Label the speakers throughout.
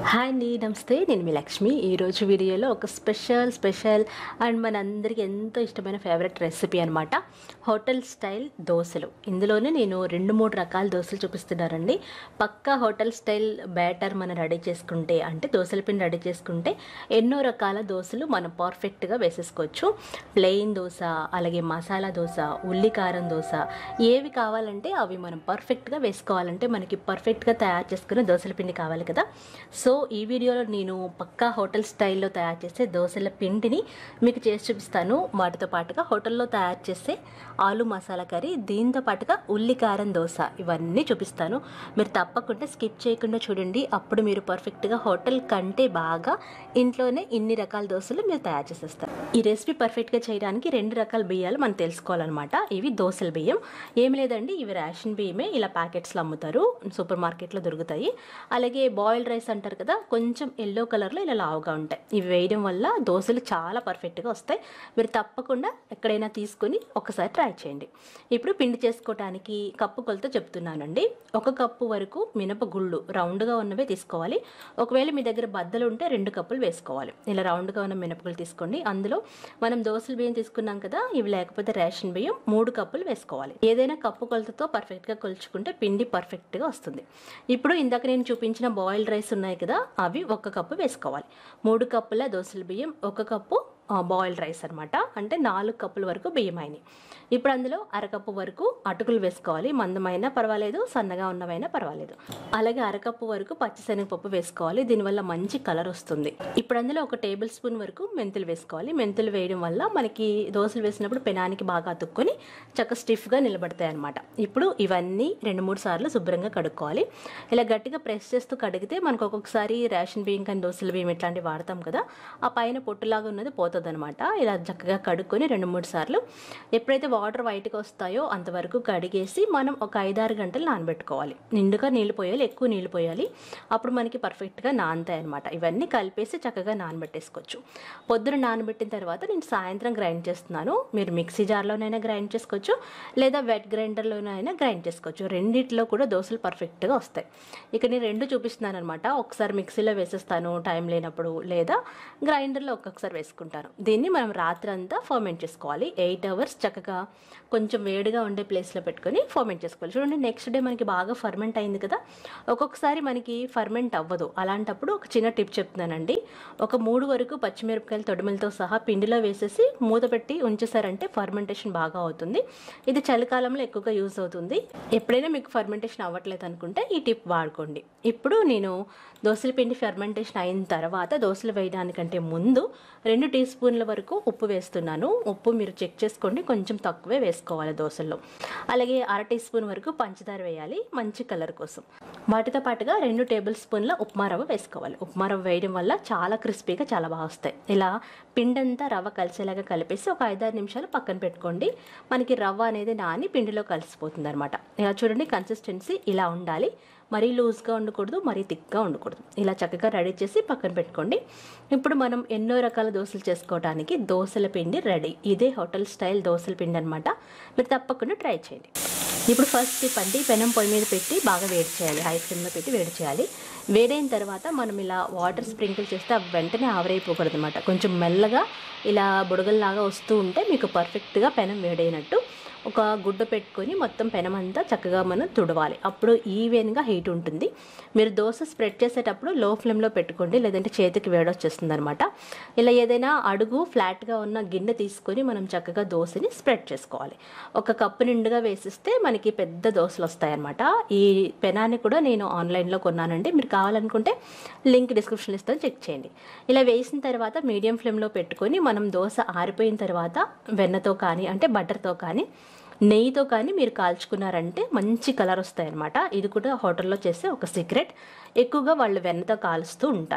Speaker 1: hi అండి నమస్తే నేను మీ లక్ష్మి ఈరోజు వీడియోలో ఒక స్పెషల్ స్పెషల్ అండ్ మనందరికీ ఎంతో ఇష్టమైన ఫేవరెట్ రెసిపీ అనమాట హోటల్ స్టైల్ దోశలు ఇందులోనే నేను రెండు మూడు రకాల దోశలు చూపిస్తున్నానండి పక్కా హోటల్ స్టైల్ బ్యాటర్ మనం రెడీ చేసుకుంటే అంటే దోశల పిండి రెడీ చేసుకుంటే ఎన్నో రకాల దోశలు మనం పర్ఫెక్ట్గా వేసేసుకోవచ్చు ప్లెయిన్ దోశ అలాగే మసాలా దోశ ఉల్లి కారం దోశ ఏవి కావాలంటే అవి మనం పర్ఫెక్ట్గా వేసుకోవాలంటే మనకి పర్ఫెక్ట్గా తయారు చేసుకునే దోశల పిండి కావాలి కదా సో ఈ వీడియోలో నేను పక్కా హోటల్ స్టైల్లో తయారు చేసే దోశల పిండిని మీకు చేసి చూపిస్తాను వాటితో పాటుగా హోటల్లో తయారు చేసే ఆలు మసాలా కర్రీ దీంతో పాటుగా ఉల్లి కారం దోశ ఇవన్నీ చూపిస్తాను మీరు తప్పకుండా స్కిప్ చేయకుండా చూడండి అప్పుడు మీరు పర్ఫెక్ట్గా హోటల్ కంటే బాగా ఇంట్లోనే ఇన్ని రకాల దోశలు మీరు తయారు చేసేస్తారు ఈ రెసిపీ పర్ఫెక్ట్గా చేయడానికి రెండు రకాల బియ్యాలు మనం తెలుసుకోవాలన్నమాట ఇవి దోశల బియ్యం ఏం లేదండి ఇవి రేషన్ బియ్యమే ఇలా ప్యాకెట్స్లో అమ్ముతారు సూపర్ మార్కెట్లో దొరుకుతాయి అలాగే బాయిల్డ్ రైస్ అంటారు కదా కొంచెం ఎల్లో కలర్లో ఇలా లావుగా ఉంటాయి ఇవి వేయడం వల్ల దోశలు చాలా పర్ఫెక్ట్గా వస్తాయి మీరు తప్పకుండా ఎక్కడైనా తీసుకొని ఒకసారి ట్రై చేయండి ఇప్పుడు పిండి చేసుకోవడానికి కప్పు కొలత చెప్తున్నానండి ఒక కప్పు వరకు మినపగుళ్ళు రౌండ్గా ఉన్నవే తీసుకోవాలి ఒకవేళ మీ దగ్గర బద్దలు ఉంటే రెండు కప్పులు వేసుకోవాలి ఇలా రౌండ్గా ఉన్న మినపగుళ్ళు తీసుకోండి అందులో మనం దోశల బియ్యం తీసుకున్నాం కదా ఇవి లేకపోతే రేషన్ బియ్యం మూడు కప్పులు వేసుకోవాలి ఏదైనా కప్పు కొలతతో పర్ఫెక్ట్గా కొలుచుకుంటే పిండి పర్ఫెక్ట్గా వస్తుంది ఇప్పుడు ఇందాక నేను చూపించిన బాయిల్డ్ రైస్ ఉన్నాయి కదా అవి ఒక కప్పు వేసుకోవాలి మూడు కప్పుల దోశల బియ్యం ఒక కప్పు బాయిల్డ్ రైస్ అనమాట అంటే నాలుగు కప్పుల వరకు బియ్యం అయినాయి ఇప్పుడు అందులో అరకప్పు వరకు అటుకులు వేసుకోవాలి మందమైనా పర్వాలేదు సన్నగా ఉన్నవైనా పర్వాలేదు అలాగే అరకప్పు వరకు పచ్చిశనగపప్పు వేసుకోవాలి దీనివల్ల మంచి కలర్ వస్తుంది ఇప్పుడు అందులో ఒక టేబుల్ స్పూన్ వరకు మెంతులు వేసుకోవాలి మెంతులు వేయడం వల్ల మనకి దోశలు వేసినప్పుడు పెనానికి బాగా అతుక్కొని చక్క స్టిఫ్గా నిలబడతాయి అనమాట ఇప్పుడు ఇవన్నీ రెండు మూడు సార్లు శుభ్రంగా కడుక్కోవాలి ఇలా గట్టిగా ప్రెస్ చేస్తూ కడిగితే మనకు ఒక్కొక్కసారి రేషన్ బియ్యం కానీ దోశల బియ్యం ఇట్లాంటివి వాడతాం కదా ఆ పైన పొట్టులాగా ఉన్నది పోతుంది అనమాట ఇలా చక్కగా కడుక్కొని రెండు మూడు సార్లు ఎప్పుడైతే వాటర్ వైట్గా వస్తాయో అంతవరకు కడిగేసి మనం ఒక ఐదారు గంటలు నానబెట్టుకోవాలి నిండుగా నీళ్ళు పోయాలి ఎక్కువ నీళ్ళు పోయాలి అప్పుడు మనకి పర్ఫెక్ట్గా నానతాయి అనమాట ఇవన్నీ కలిపేసి చక్కగా నానబెట్టేసుకోవచ్చు పొద్దున నానబెట్టిన తర్వాత నేను సాయంత్రం గ్రైండ్ చేస్తున్నాను మీరు మిక్సీ జార్లోనైనా గ్రైండ్ చేసుకోవచ్చు లేదా వెట్ గ్రైండర్లోనైనా గ్రైండ్ చేసుకోవచ్చు రెండిట్లో కూడా దోశలు పర్ఫెక్ట్గా వస్తాయి ఇక నేను రెండు చూపిస్తున్నాను అనమాట ఒకసారి మిక్సీలో వేసేస్తాను టైం లేనప్పుడు లేదా గ్రైండర్లో ఒక్కొక్కసారి వేసుకుంటాను దీన్ని మనం రాత్రి అంతా ఫర్మెంట్ చేసుకోవాలి ఎయిట్ అవర్స్ చక్కగా కొంచెం వేడిగా ఉండే ప్లేస్లో పెట్టుకొని ఫర్మెంట్ చేసుకోవాలి చూడండి నెక్స్ట్ డే మనకి బాగా ఫర్మెంట్ అయింది కదా ఒక్కొక్కసారి మనకి ఫర్మెంట్ అవ్వదు అలాంటప్పుడు ఒక చిన్న టిప్ చెప్తున్నానండి ఒక మూడు వరకు పచ్చిమిరపకాయలు తొడిమలతో సహా పిండిలో వేసేసి మూత పెట్టి ఉంచేసారంటే ఫర్మెంటేషన్ బాగా అవుతుంది ఇది చలికాలంలో ఎక్కువగా యూజ్ అవుతుంది ఎప్పుడైనా మీకు ఫర్మెంటేషన్ అవ్వట్లేదు అనుకుంటే ఈ టిప్ వాడుకోండి ఇప్పుడు నేను దోశల పిండి ఫెర్మెంటేషన్ అయిన తర్వాత దోశలు వేయడానికంటే ముందు రెండు టీ స్పూన్ల వరకు ఉప్పు వేస్తున్నాను ఉప్పు మీరు చెక్ చేసుకోండి కొంచెం తక్కువే వేసుకోవాలి దోశల్లో అలాగే అర టీ స్పూన్ వరకు పంచదార వేయాలి మంచి కలర్ కోసం వాటితో పాటుగా రెండు టేబుల్ స్పూన్ల ఉప్మా రవ్వ వేసుకోవాలి ఉప్మా రవ్వ వేయడం వల్ల చాలా క్రిస్పీగా చాలా బాగా వస్తాయి ఇలా పిండంతా రవ్వ కలిసేలాగా కలిపేసి ఒక ఐదారు నిమిషాలు పక్కన పెట్టుకోండి మనకి రవ్వ అనేది నాని పిండిలో కలిసిపోతుంది అనమాట ఇలా చూడండి కన్సిస్టెన్సీ ఇలా ఉండాలి మరీ లూజ్గా ఉండకూడదు మరీ థిక్గా ఉండకూడదు ఇలా చక్కగా రెడీ చేసి పక్కన పెట్టుకోండి ఇప్పుడు మనం ఎన్నో రకాల దోశలు చేసుకోవడానికి దోశల పిండి రెడీ ఇదే హోటల్ స్టైల్ దోశల పిండి అనమాట మీరు తప్పకుండా ట్రై చేయండి ఇప్పుడు ఫస్ట్ పండి పెనం పొయ్యి మీద పెట్టి బాగా వేడి చేయాలి హై ఫ్లేమ్లో పెట్టి వేడి చేయాలి వేడైన తర్వాత మనం ఇలా వాటర్ స్ప్రింకిల్ చేస్తే అవి వెంటనే ఆవరైపోకూడదు అనమాట కొంచెం మెల్లగా ఇలా బుడగల్లాగా వస్తూ ఉంటే మీకు పర్ఫెక్ట్గా పెనం వేడైనట్టు ఒక గుడ్డ పెట్టుకొని మొత్తం పెనమంతా చక్కగా మనం తుడవాలి అప్పుడు ఈవెన్గా హీట్ ఉంటుంది మీరు దోశ స్ప్రెడ్ చేసేటప్పుడు లో ఫ్లేమ్లో పెట్టుకోండి లేదంటే చేతికి వేడొచ్చేస్తుంది అనమాట ఇలా ఏదైనా అడుగు ఫ్లాట్గా ఉన్న గిన్నె తీసుకొని మనం చక్కగా దోశని స్ప్రెడ్ చేసుకోవాలి ఒక కప్పు నిండుగా వేసిస్తే మనకి పెద్ద దోశలు వస్తాయన్నమాట ఈ పెనాన్ని కూడా నేను ఆన్లైన్లో కొన్నానండి మీరు కావాలనుకుంటే లింక్ డిస్క్రిప్షన్లో ఇస్తాను చెక్ చేయండి ఇలా వేసిన తర్వాత మీడియం ఫ్లేమ్లో పెట్టుకొని మనం దోశ ఆరిపోయిన తర్వాత వెన్నతో కానీ అంటే బటర్తో కానీ నెయ్యితో కానీ మీరు కాల్చుకున్నారంటే మంచి కలర్ వస్తాయి అనమాట ఇది కూడా హోటల్లో చేసే ఒక సీక్రెట్ ఎక్కువగా వాళ్ళు వెన్నతో కాలుస్తూ ఉంటారు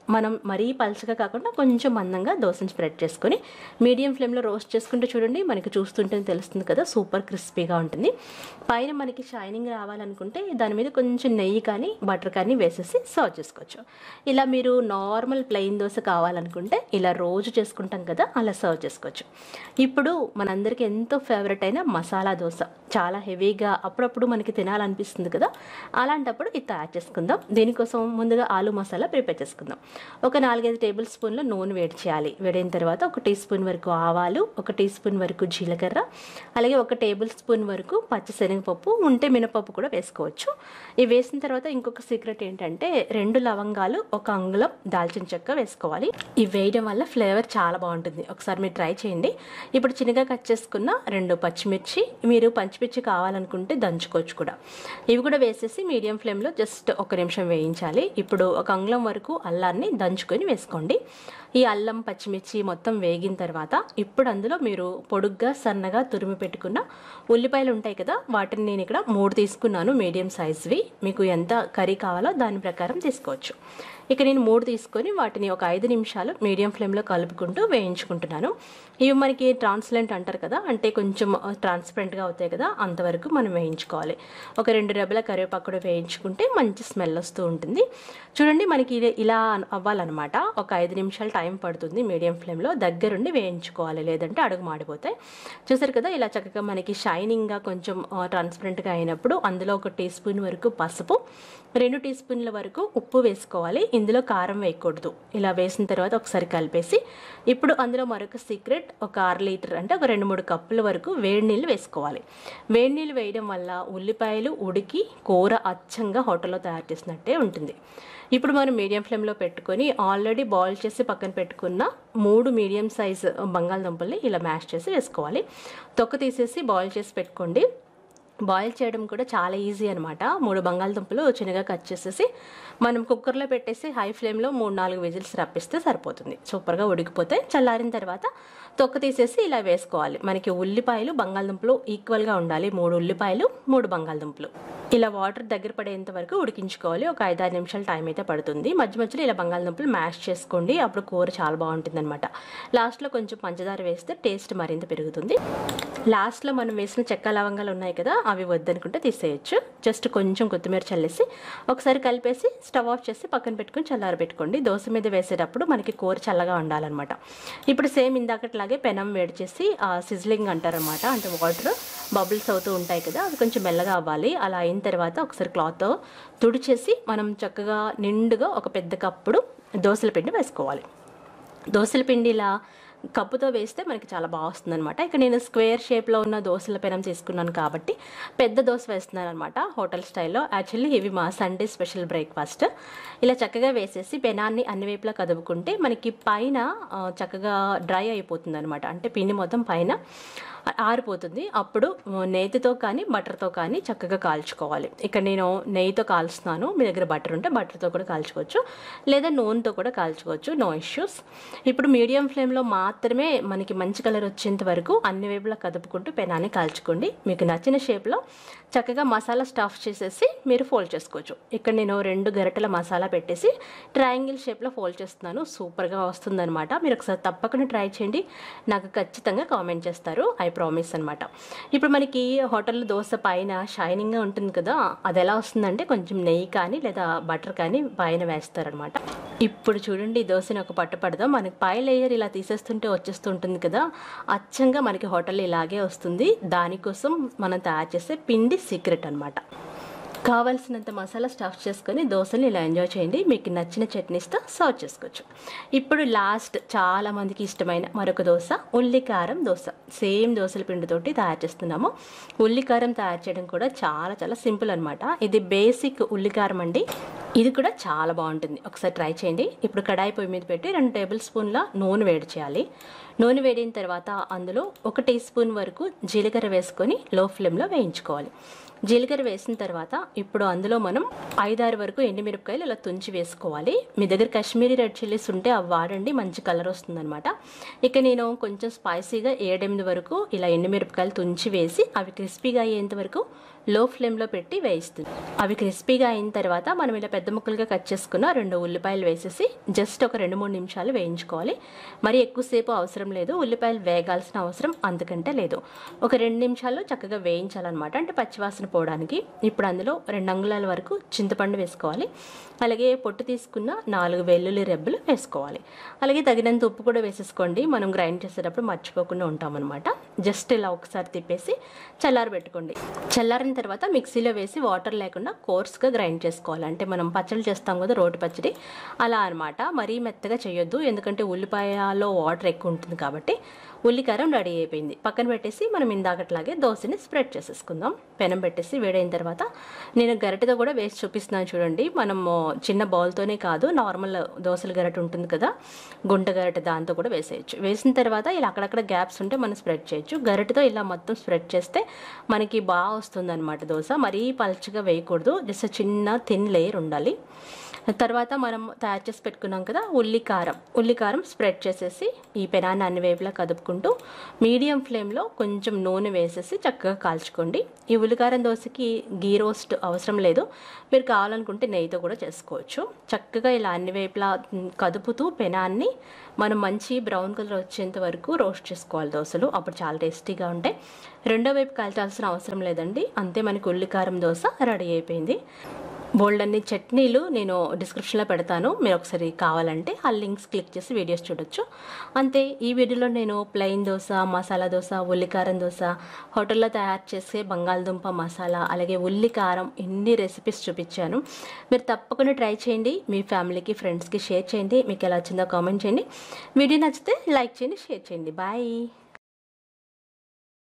Speaker 1: మనం మరీ పలుచగా కాకుండా కొంచెం మందంగా దోశని స్ప్రెడ్ చేసుకొని మీడియం ఫ్లేమ్లో రోస్ట్ చేసుకుంటే చూడండి మనకి చూస్తుంటే తెలుస్తుంది కదా సూపర్ క్రిస్పీగా ఉంటుంది పైన మనకి షైనింగ్ రావాలనుకుంటే దాని మీద కొంచెం నెయ్యి కానీ బటర్ కానీ వేసేసి సర్వ్ చేసుకోవచ్చు ఇలా మీరు నార్మల్ ప్లెయిన్ దోశ కావాలనుకుంటే ఇలా రోజు చేసుకుంటాం కదా అలా సర్వ్ చేసుకోవచ్చు ఇప్పుడు మనందరికీ ఎంతో ఫేవరెట్ అయిన మసాలా దోశ చాలా హెవీగా అప్పుడప్పుడు మనకి తినాలనిపిస్తుంది కదా అలాంటప్పుడు ఇది తయారు చేసుకుందాం దీనికోసం ముందుగా ఆలు మసాలా ప్రిపేర్ చేసుకుందాం ఒక నాలుగైదు టేబుల్ స్పూన్ల నూనె వేడి చేయాలి వేడైన తర్వాత ఒక టీ స్పూన్ వరకు ఆవాలు ఒక టీ స్పూన్ వరకు జీలకర్ర అలాగే ఒక టేబుల్ స్పూన్ వరకు పచ్చిశనగపప్పు ఉంటే మినపప్పు కూడా వేసుకోవచ్చు ఇవి వేసిన తర్వాత ఇంకొక సీక్రెట్ ఏంటంటే రెండు లవంగాలు ఒక అంగుళం దాల్చిన చెక్క వేసుకోవాలి ఇవి వేయడం వల్ల ఫ్లేవర్ చాలా బాగుంటుంది ఒకసారి మీరు ట్రై చేయండి ఇప్పుడు చిన్నగా కట్ చేసుకున్న రెండు పచ్చిమిర్చి మీరు పచ్చిమిర్చి కావాలనుకుంటే దంచుకోవచ్చు కూడా ఇవి కూడా వేసేసి మీడియం ఫ్లేమ్లో జస్ట్ ఒక నిమిషం వేయించాలి ఇప్పుడు ఒక అంగుళం వరకు అల్లాన్ని దంచుకొని వేసుకోండి ఈ అల్లం పచ్చిమిర్చి మొత్తం వేగిన తర్వాత ఇప్పుడు అందులో మీరు పొడుగ్గా సన్నగా తురిమి పెట్టుకున్న ఉల్లిపాయలు ఉంటాయి కదా వాటిని నేను ఇక్కడ మూడు తీసుకున్నాను మీడియం సైజ్వి మీకు ఎంత కర్రీ కావాలో దాని ప్రకారం తీసుకోవచ్చు ఇక నేను మూడు తీసుకొని వాటిని ఒక ఐదు నిమిషాలు మీడియం ఫ్లేమ్లో కలుపుకుంటూ వేయించుకుంటున్నాను ఇవి మనకి ట్రాన్స్లెంట్ అంటారు కదా అంటే కొంచెం ట్రాన్స్పరెంట్గా అవుతాయి కదా అంతవరకు మనం వేయించుకోవాలి ఒక రెండు రెబ్బల కరివేపాకు కూడా వేయించుకుంటే మంచి స్మెల్ వస్తూ ఉంటుంది చూడండి మనకి ఇది ఇలా అవ్వాలన్నమాట ఒక ఐదు నిమిషాలు టైం పడుతుంది మీడియం ఫ్లేమ్లో దగ్గరుండి వేయించుకోవాలి లేదంటే అడుగు మాడిపోతాయి చూసారు కదా ఇలా చక్కగా మనకి షైనింగ్గా కొంచెం ట్రాన్స్పరెంట్గా అయినప్పుడు అందులో ఒక టీ స్పూన్ వరకు పసుపు రెండు టీ స్పూన్ల వరకు ఉప్పు వేసుకోవాలి ఇందులో కారం వేయకూడదు ఇలా వేసిన తర్వాత ఒకసారి కలిపేసి ఇప్పుడు అందులో మరొక సీక్రెట్ ఒక అర లీటర్ అంటే ఒక రెండు మూడు కప్పుల వరకు వేడి నీళ్ళు వేసుకోవాలి వేడి నీళ్ళు వేయడం వల్ల ఉల్లిపాయలు ఉడికి కూర అచ్చంగా హోటల్లో తయారు చేసినట్టే ఉంటుంది ఇప్పుడు మనం మీడియం ఫ్లేమ్లో పెట్టుకొని ఆల్రెడీ బాయిల్ చేసి పక్కన పెట్టుకున్న మూడు మీడియం సైజ్ బంగాళదుంపల్ని ఇలా మ్యాష్ చేసి వేసుకోవాలి తొక్క తీసేసి బాయిల్ చేసి పెట్టుకోండి బాయిల్ చేయడం కూడా చాలా ఈజీ అనమాట మూడు బంగాళదుంపలు చిన్నగా కట్ చేసేసి మనం కుక్కర్లో పెట్టేసి హై ఫ్లేమ్లో మూడు నాలుగు విజిల్స్ రప్పిస్తే సరిపోతుంది సూపర్గా ఉడికిపోతే చల్లారిన తర్వాత తొక్క తీసేసి ఇలా వేసుకోవాలి మనకి ఉల్లిపాయలు బంగాళదుంపలు ఈక్వల్గా ఉండాలి మూడు ఉల్లిపాయలు మూడు బంగాళదుంపలు ఇలా వాటర్ దగ్గర పడేంత వరకు ఉడికించుకోవాలి ఒక ఐదారు నిమిషాలు టైం అయితే పడుతుంది మధ్య మధ్యలో ఇలా బంగాళదుంపలు మ్యాష్ చేసుకోండి అప్పుడు కూర చాలా బాగుంటుంది అనమాట లాస్ట్లో కొంచెం పంచదార వేస్తే టేస్ట్ మరింత పెరుగుతుంది లాస్ట్లో మనం వేసిన చెక్క లవంగాలు ఉన్నాయి కదా అవి వద్దనుకుంటే తీసేయచ్చు జస్ట్ కొంచెం కొత్తిమీర చల్లేసి ఒకసారి కలిపేసి స్టవ్ ఆఫ్ చేసి పక్కన పెట్టుకుని చల్లార పెట్టుకోండి దోశ మీద వేసేటప్పుడు మనకి కూర చల్లగా ఉండాలన్నమాట ఇప్పుడు సేమ్ ఇందాకట్లాగే పెనం వేడి చేసి సిజ్లింగ్ అంటారనమాట అంటే వాటర్ బబుల్స్ అవుతూ ఉంటాయి కదా అవి కొంచెం మెల్లగా అవ్వాలి అలా అయిన తర్వాత ఒకసారి క్లాత్ తుడిచేసి మనం చక్కగా నిండుగా ఒక పెద్ద కప్పుడు దోశల పిండి వేసుకోవాలి దోశల పిండి ఇలా కప్పుతో వేస్తే మనకి చాలా బాగా వస్తుంది అనమాట ఇక నేను స్క్వేర్ షేప్లో ఉన్న దోశల పెనం తీసుకున్నాను కాబట్టి పెద్ద దోశ వేస్తున్నాను అనమాట హోటల్ స్టైల్లో యాక్చువల్లీ ఇవి మా సండే స్పెషల్ బ్రేక్ఫాస్ట్ ఇలా చక్కగా వేసేసి పెనాన్ని అన్ని వైపులా కదుపుకుంటే మనకి పైన ఆ, చక్కగా డ్రై అయిపోతుంది అనమాట అంటే పిండి మొత్తం పైన ఆరిపోతుంది అప్పుడు నేతితో కానీ బటర్తో కానీ చక్కగా కాల్చుకోవాలి ఇక్కడ నేను నెయ్యితో కాల్చుతున్నాను మీ దగ్గర బటర్ ఉంటే బటర్తో కూడా కాల్చుకోవచ్చు లేదా నూనెతో కూడా కాల్చుకోవచ్చు నో ఇష్యూస్ ఇప్పుడు మీడియం ఫ్లేమ్లో మాత్రమే మనకి మంచి కలర్ వచ్చేంత వరకు అన్ని వైపులా కదుపుకుంటూ పెనాన్ని కాల్చుకోండి మీకు నచ్చిన షేప్లో చక్కగా మసాలా స్టఫ్ చేసేసి మీరు ఫోల్డ్ చేసుకోవచ్చు ఇక్కడ నేను రెండు గరిటెల మసాలా పెట్టేసి ట్రయాంగిల్ షేప్లో ఫోల్డ్ చేస్తున్నాను సూపర్గా వస్తుందన్నమాట మీరు ఒకసారి తప్పకుండా ట్రై చేయండి నాకు ఖచ్చితంగా కామెంట్ చేస్తారు ఐ ప్రామిస్ అనమాట ఇప్పుడు మనకి హోటల్లో దోశ పైన షైనింగ్గా ఉంటుంది కదా అది ఎలా వస్తుందంటే కొంచెం నెయ్యి కానీ లేదా బటర్ కానీ పైన వేస్తారనమాట ఇప్పుడు చూడండి ఈ దోశని ఒక పట్టు పడదాం మనకి పై లేయర్ ఇలా తీసేస్తుంటే వచ్చేస్తుంటుంది కదా అచ్చంగా మనకి హోటల్ ఇలాగే వస్తుంది దానికోసం మనం తయారు చేసే పిండి సీక్రెట్ అనమాట కావాల్సినంత మసాలా స్టఫ్ చేసుకొని దోశని ఇలా ఎంజాయ్ చేయండి మీకు నచ్చిన చట్నీస్తో సర్వ్ చేసుకోవచ్చు ఇప్పుడు లాస్ట్ చాలా మందికి ఇష్టమైన మరొక దోశ ఉల్లికారం దోశ సేమ్ దోశల పిండితోటి తయారు చేస్తున్నాము ఉల్లికారం తయారు చేయడం కూడా చాలా చాలా సింపుల్ అనమాట ఇది బేసిక్ ఉల్లికారం అండి ఇది కూడా చాలా బాగుంటుంది ఒకసారి ట్రై చేయండి ఇప్పుడు కడాయి పొయ్యి మీద పెట్టి రెండు టేబుల్ స్పూన్ల నూనె వేడి చేయాలి నూనె వేడిన తర్వాత అందులో ఒక టీ స్పూన్ వరకు జీలకర్ర వేసుకొని లో ఫ్లేమ్లో వేయించుకోవాలి జీలకర్ర వేసిన తర్వాత ఇప్పుడు అందులో మనం ఐదారు వరకు ఎండుమిరపకాయలు ఇలా తుంచి వేసుకోవాలి మీ దగ్గర కాశ్మీరీ రెడ్ చిల్లీస్ ఉంటే అవి వాడండి మంచి కలర్ వస్తుందన్నమాట ఇక నేను కొంచెం స్పైసీగా ఏడెనిమిది వరకు ఇలా ఎండుమిరపకాయలు తుంచి వేసి అవి క్రిస్పీగా అయ్యేంత వరకు లో ఫ్లేమ్లో పెట్టి వేయిస్తుంది అవి క్రిస్పీగా అయిన తర్వాత మనం ఇలా పెద్ద ముక్కలుగా కట్ చేసుకున్న రెండు ఉల్లిపాయలు వేసేసి జస్ట్ ఒక రెండు మూడు నిమిషాలు వేయించుకోవాలి మరి ఎక్కువసేపు అవసరం లేదు ఉల్లిపాయలు వేగాల్సిన అవసరం అంతకంటే లేదు ఒక రెండు నిమిషాలు చక్కగా వేయించాలన్నమాట అంటే పచ్చివాసన పోవడానికి ఇప్పుడు అందులో రెండు అంగుళాల వరకు చింతపండు వేసుకోవాలి అలాగే పొట్టు తీసుకున్న నాలుగు వెల్లుల్లి రెబ్బలు వేసుకోవాలి అలాగే తగినంత ఉప్పు కూడా వేసేసుకోండి మనం గ్రైండ్ చేసేటప్పుడు మర్చిపోకుండా ఉంటామన్నమాట జస్ట్ ఇలా ఒకసారి తిప్పేసి చల్లారి పెట్టుకోండి చల్లారిన తర్వాత మిక్సీలో వేసి వాటర్ లేకుండా కోర్స్గా గ్రైండ్ చేసుకోవాలి అంటే మనం పచ్చడి చేస్తాం కదా రోటి పచ్చడి అలా అనమాట మరీ మెత్తగా చేయొద్దు ఎందుకంటే ఉల్లిపాయలో వాటర్ ఎక్కువ ఉంటుంది కాబట్టి ఉల్లికారం రెడీ అయిపోయింది పక్కన పెట్టేసి మనం ఇందాకట్లాగే దోశని స్ప్రెడ్ చేసేసుకుందాం పెనం పెట్టేసి వేడైన తర్వాత నేను గరిటెతో కూడా వేసి చూపిస్తున్నాను చూడండి మనము చిన్న బౌల్తోనే కాదు నార్మల్ దోశల గరిటె ఉంటుంది కదా గుంట గరిటె దాంతో కూడా వేసేయచ్చు వేసిన తర్వాత ఇలా అక్కడక్కడ గ్యాప్స్ ఉంటే మనం స్ప్రెడ్ చేయొచ్చు గరిటెతో ఇలా మొత్తం స్ప్రెడ్ చేస్తే మనకి బాగా వస్తుంది అనమాట దోశ మరీ పల్చగా వేయకూడదు జస్ట్ చిన్న థిన్ లేయర్ ఉండాలి తర్వాత మనం తయారు చేసి పెట్టుకున్నాం కదా ఉల్లి కారం ఉల్లి కారం స్ప్రెడ్ చేసేసి ఈ పెనాన్ని అన్ని వైపులా కదుపుకుంటూ మీడియం ఫ్లేమ్లో కొంచెం నూనె వేసేసి చక్కగా కాల్చుకోండి ఈ ఉల్లికారం దోశకి గీ రోస్ట్ అవసరం లేదు మీరు కావాలనుకుంటే నెయ్యితో కూడా చేసుకోవచ్చు చక్కగా ఇలా అన్ని వైపులా కదుపుతూ పెనాన్ని మనం మంచి బ్రౌన్ కలర్ వచ్చేంత వరకు రోస్ట్ చేసుకోవాలి దోశలు అప్పుడు చాలా టేస్టీగా ఉంటాయి రెండో వైపు కాల్చాల్సిన అవసరం లేదండి అంతే మనకి ఉల్లికారం దోశ రెడీ అయిపోయింది బోల్డ్ అన్ని చట్నీలు నేను డిస్క్రిప్షన్లో పెడతాను మీరు ఒకసారి కావాలంటే ఆ లింక్స్ క్లిక్ చేసి వీడియోస్ చూడొచ్చు అంతే ఈ వీడియోలో నేను ప్లెయిన్ దోశ మసాలా దోశ ఉల్లికారం దోశ హోటల్లో తయారు చేసే బంగాళదుంప మసాలా అలాగే ఉల్లికారం ఇన్ని రెసిపీస్ చూపించాను మీరు తప్పకుండా ట్రై చేయండి మీ ఫ్యామిలీకి ఫ్రెండ్స్కి షేర్ చేయండి మీకు ఎలా వచ్చిందో కామెంట్ చేయండి వీడియో నచ్చితే లైక్ చేయండి షేర్ చేయండి బాయ్